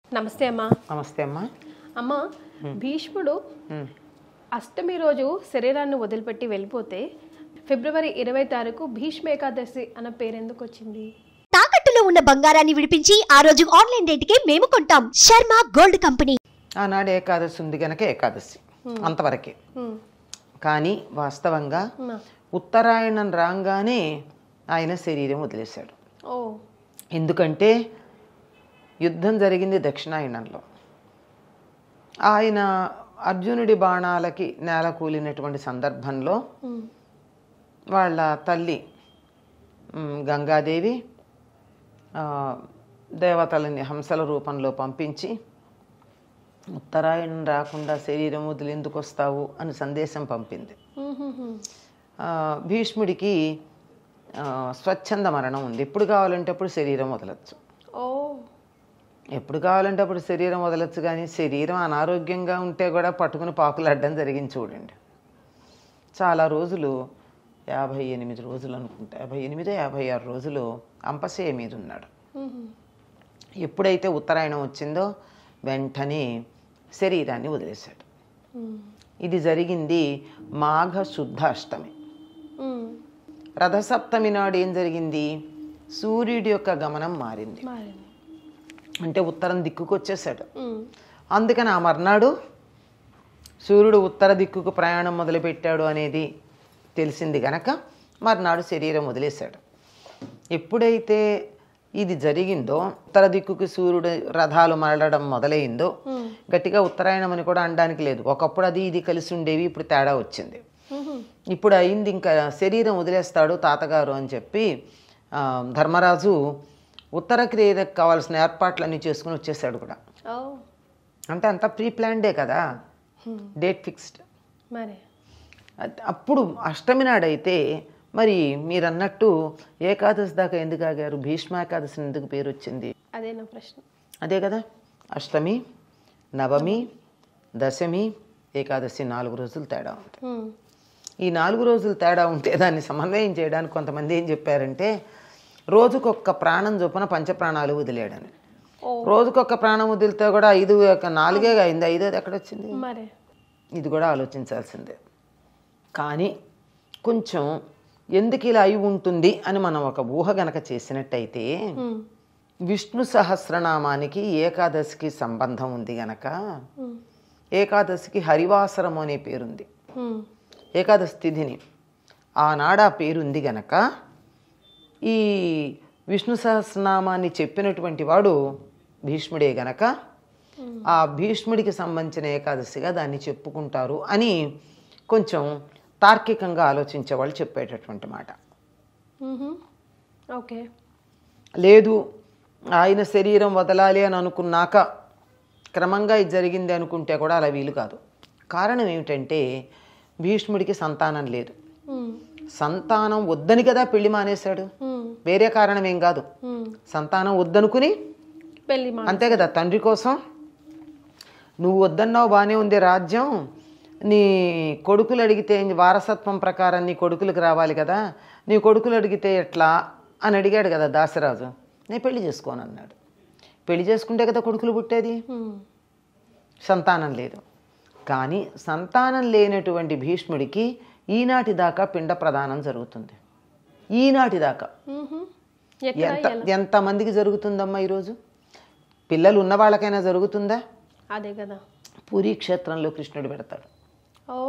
నమస్తే అమ్మా నమస్తే అమ్మా అమ్మ భీష్ముడు ఉమ్. అష్టమి రోజు శరీరాన్ని వదిలిపెట్టి వెళ్ళిపోతే ఫిబ్రవరి ఇరవై తారీఖు భీష్మ ఏకాదశి అన్న పేరు ఎందుకు వచ్చింది తాకట్టులో ఉన్న బంగారాన్ని విడిపించి ఆ రోజు ఆన్లైన్ రేటుకే మేము కొంటాం శర్మ గోల్డ్ కంపెనీ ఆనాడు ఏకాదశి ఉంది గనక ఏకాదశి అంతవరకే హ్మ్. కానీ వాస్తవంగా అమ్మా. ఉత్తరాయణం రాగానే ఆయన శరీరం వదిలేశాడు ఓ ఎందుకంటే యుద్ధం జరిగింది దక్షిణాయనంలో ఆయన అర్జునుడి బాణాలకి నేల కూలినటువంటి సందర్భంలో హ్మ్. వాళ్ళ తల్లి మ్, గంగాదేవి ఆ, దేవతలని హంసల రూపంలో పంపించి ఉత్తరాయణం రాకుండా శరీరం వదిలి ఎందుకు వస్తావు అని సందేశం పంపింది హ్మ్, హ్మ్, హ్మ్. ఆ, భీష్ముడికి ఆ, స్వచ్ఛంద మరణం ఉంది ఎప్పుడు కావాలంటే అప్పుడు శరీరం వదలచ్చు ఓ ఎప్పుడు కావాలంటే అప్పుడు శరీరం వదలచ్చు కానీ శరీరం అనారోగ్యంగా ఉంటే కూడా పట్టుకుని పాకులాడడం జరిగింది చూడండి చాలా రోజులు యాభై ఎనిమిది రోజులు అనుకుంటా యాభై ఎనిమిదో యాభై ఆరు రోజులు అంపశయ్య మీద ఉన్నాడు హ్మ్, హ్మ్. ఎప్పుడైతే ఉత్తరాయణం వచ్చిందో వెంటనే శరీరాన్ని వదిలేశాడు హ్మ్. ఇది జరిగింది మాఘ శుద్ధ అష్టమి హ్మ్. రథసప్తమి నాడు ఏం జరిగింది సూర్యుడి యొక్క గమనం మారింది మారింది అంటే ఉత్తరం దిక్కుకు వచ్చేసాడు హ్మ్. అందుకని ఆ మర్నాడు సూర్యుడు ఉత్తర దిక్కుకు ప్రయాణం మొదలుపెట్టాడు అనేది తెలిసింది గనక మర్నాడు శరీరం వదిలేశాడు ఎప్పుడైతే ఇది జరిగిందో ఉత్తర దిక్కుకి సూర్యుడు రథాలు మరలడం మొదలైందో హ్మ్. గట్టిగా ఉత్తరాయణం అని కూడా అనడానికి లేదు ఒకప్పుడు అది ఇది కలిసి ఉండేవి ఇప్పుడు తేడా వచ్చింది హ్మ్, హ్మ్. ఇప్పుడు అయింది ఇంకా శరీరం వదిలేస్తాడు తాతగారు అని చెప్పి ఆ, ధర్మరాజు ఉత్తర క్రియలకు కావాల్సిన ఏర్పాట్లన్నీ చేసుకుని వచ్చేసాడు కూడా ఓ అంటే అంతా ప్రీ ప్లాన్డే కదా హ్మ్. డేట్ ఫిక్స్డ్ మరి అద్- అప్పుడు అష్టమి నాడైతే మరి మీరు అన్నట్టు ఏకాదశి దాకా ఎందుకు ఆగారు భీష్మాకాదశి ఎందుకు పేరు వచ్చింది అదే నా ప్రశ్న అదే కదా అష్టమి నవమి దశమి ఏకాదశి నాలుగు రోజులు తేడా ఉంది హ్మ్. ఈ నాలుగు రోజులు తేడా ఉంటే దాన్ని సమన్వయం చేయడానికి కొంతమంది ఏం చెప్పారంటే రోజుకొక్క ప్రాణం చొప్పున పంచప్రాణాలు వదిలేయడని ఓ రోజుకొక్క ప్రాణం వదిలితే కూడా ఐదు ఒక నాలుగే అయింది ఐదోది ఎక్కడొచ్చింది మరి ఇది కూడా ఆలోచించాల్సిందే కానీ కొంచెం ఎందుకు ఇలా అయి ఉంటుంది అని మనం ఒక ఊహ గనక చేసినట్టయితే హ్మ్. విష్ణు సహస్రనామానికి ఏకాదశికి సంబంధం ఉంది గనక హ్మ్. ఏకాదశికి హరివాసరము అనే పేరుంది హ్మ్. ఏకాదశి తిథిని ఆనాడు ఆ పేరుంది గనక ఈ విష్ణు సహస్రనామాన్ని చెప్పినటువంటి వాడు భీష్ముడే గనక ఆ భీష్ముడికి సంబంధించిన ఏకాదశిగా దాన్ని చెప్పుకుంటారు అని కొంచెం తార్కికంగా ఆలోచించే వాళ్ళు చెప్పేటటువంటి మాట హ్మ్, హ్మ్. ఓకే లేదు ఆయన శరీరం వదలాలి అని అనుకున్నాక క్రమంగా ఇది జరిగింది అనుకుంటే కూడా అలా వీలు కాదు కారణం ఏమిటంటే భీష్ముడికి సంతానం లేదు హ్మ్. సంతానం వద్దని కదా పెళ్లి మానేశాడు హ్మ్. వేరే కారణం ఏం కాదు హ్మ్. సంతానం వద్దనుకుని పెళ్లి మా అంతే కదా తండ్రి కోసం నువ్వు వద్దన్నావు బాగానే ఉంది రాజ్యం నీ కొడుకులు అడిగితే వారసత్వం ప్రకారం నీ కొడుకులకు రావాలి కదా నీ కొడుకులు అడిగితే ఎట్లా అని అడిగాడు కదా దాసరాజు నేను పెళ్లి చేసుకోను అన్నాడు పెళ్లి చేసుకుంటే కదా కొడుకులు పుట్టేది హ్మ్. సంతానం లేదు కానీ సంతానం లేనటువంటి భీష్ముడికి ఈనాటి దాకా పిండ ప్రదానం జరుగుతుంది ఈనాటి దాకా హ్మ్, హ్మ్. ఎక్కడ ఎంత ఎంతమందికి జరుగుతుందమ్మా ఈరోజు పిల్లలు ఉన్న వాళ్ళకైనా జరుగుతుందా అదే కదా పూరీ క్షేత్రంలో కృష్ణుడు పెడతాడు ఓ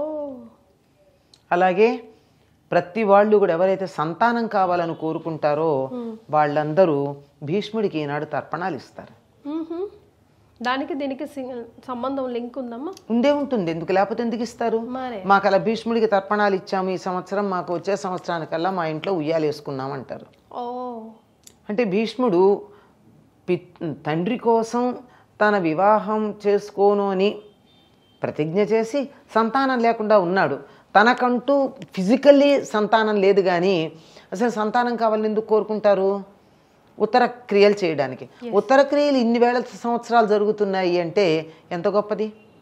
అలాగే ప్రతి వాళ్ళు కూడా ఎవరైతే సంతానం కావాలని కోరుకుంటారో వాళ్ళందరూ భీష్ముడికి ఈనాడు తర్పణాలు ఇస్తారు హ్మ్, హ్మ్. దానికి దీనికి సి- సంబంధం లింక్ ఉందమ్మా ఉండే ఉంటుంది ఎందుకు లేకపోతే ఎందుకు ఇస్తారు మరే మాకు అలా భీష్ముడికి తర్పణాలు ఇచ్చాము ఈ సంవత్సరం మాకు వచ్చే సంవత్సరానికల్లా మా ఇంట్లో ఉయ్యాలు వేసుకున్నాం అంటారు ఓ అంటే భీష్ముడు పి తండ్రి కోసం తన వివాహం చేసుకోను అని ప్రతిజ్ఞ చేసి సంతానం లేకుండా ఉన్నాడు తనకంటూ ఫిజికల్లీ సంతానం లేదు కానీ అసలు సంతానం కావాలని ఎందుకు కోరుకుంటారు ఉత్తర క్రియలు చేయడానికి ఉత్తర క్రియలు ఇన్ని వేల సంవత్సరాలు జరుగుతున్నాయి అంటే ఎంత గొప్పది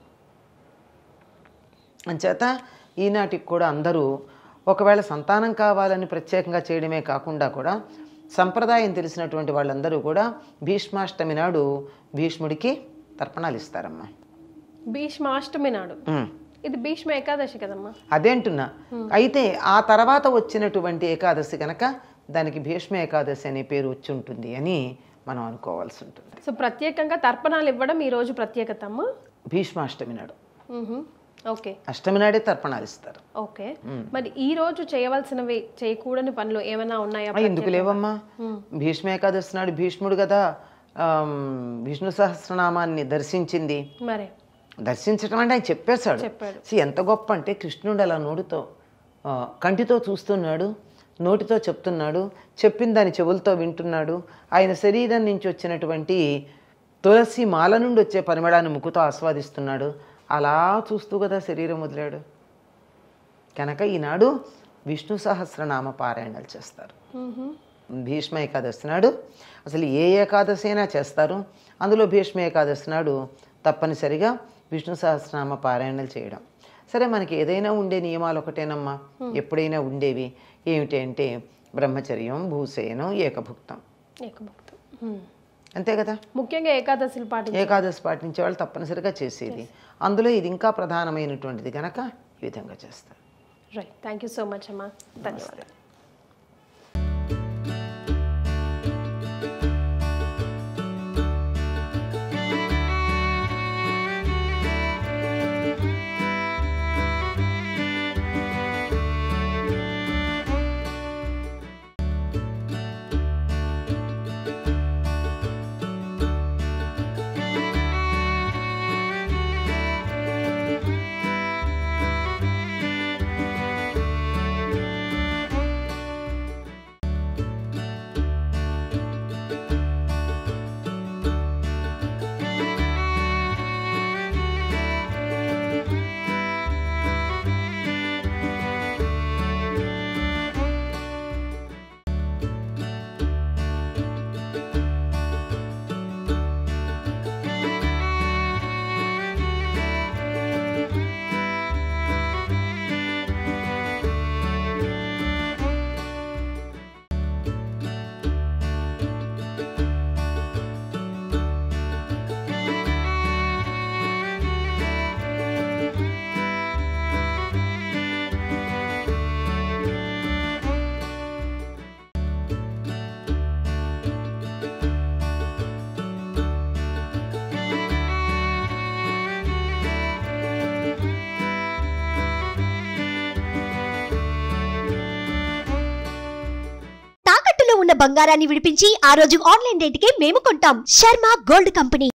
అంచేత ఈనాటికి కూడా అందరూ ఒకవేళ సంతానం కావాలని ప్రత్యేకంగా చేయడమే కాకుండా కూడా సంప్రదాయం తెలిసినటువంటి వాళ్ళందరూ కూడా భీష్మాష్టమి నాడు భీష్ముడికి తర్పణాలు ఇస్తారమ్మా భీష్మాష్టమి నాడు ఉమ్. ఇది భీష్మ ఏకాదశి కదమ్మా అదేంటున్నా అయితే ఆ తర్వాత వచ్చినటువంటి ఏకాదశి కనుక దానికి భీష్మ ఏకాదశి అనే పేరు వచ్చి ఉంటుంది అని మనం అనుకోవాల్సి ఉంటుంది సో ప్రత్యేకంగా తర్పణాలు ఇవ్వడం ఈ రోజు ప్రత్యేకత అమ్మా భీష్మాష్టమి నాడు మ్హూ. ఓకే అష్టమి నాడే తర్పణాలు ఇస్తారు ఓకే మరి ఈ రోజు చేయవలసినవి చేయకూడని పనులు ఏమైనా ఉన్నాయా ఆ, ఎందుకు లేవమ్మా భీష్మ ఏకాదశి నాడు భీష్ముడు కదా ఆమ్, విష్ణు సహస్రనామాన్ని దర్శించింది మరే దర్శించడం అంటే ఆయన చెప్పేశాడు చెప్పాడు. See, ఎంత గొప్ప అంటే కృష్ణుడు అలా నోటితో ఆ, కంటితో చూస్తున్నాడు నోటితో చెప్తున్నాడు చెప్పిన దాని చెవులతో వింటున్నాడు ఆయన శరీరం నుంచి వచ్చినటువంటి తులసి మాల నుండి వచ్చే పరిమళాన్ని ముక్కుతో ఆస్వాదిస్తున్నాడు అలా చూస్తూ కదా శరీరం వదిలాడు కనుక ఈనాడు విష్ణు సహస్రనామ పారాయణలు చేస్తారు మ్హూ. భీష్మ ఏకాదశి నాడు అసలు ఏ ఏకాదశి అయినా చేస్తారు అందులో భీష్మ ఏకాదశి నాడు తప్పనిసరిగా విష్ణు సహస్రనామ పారాయణలు చేయడం సరే మనకి ఏదైనా ఉండే నియమాలు ఒకటేనమ్మా ఎప్పుడైనా ఉండేవి ఏమిటి అంటే బ్రహ్మచర్యం భూసేనం ఏకభుక్తం ఏకభక్తం మ్. అంతే కదా ముఖ్యంగా ఏకాదశిని పాటించాలి ఏకాదశి పాటించే వాళ్ళు తప్పనిసరిగా చేసేది అందులో ఇది ఇంకా ప్రధానమైనటువంటిది కనుక ఈ విధంగా చేస్తారు right thank you so much అమ్మా ధన్యవాదాలు తాకట్టులో ఉన్న బంగారాన్ని విడిపించి ఆ రోజు ఆన్లైన్ రేటుకే మేము కొంటాం శర్మ గోల్డ్ కంపెనీ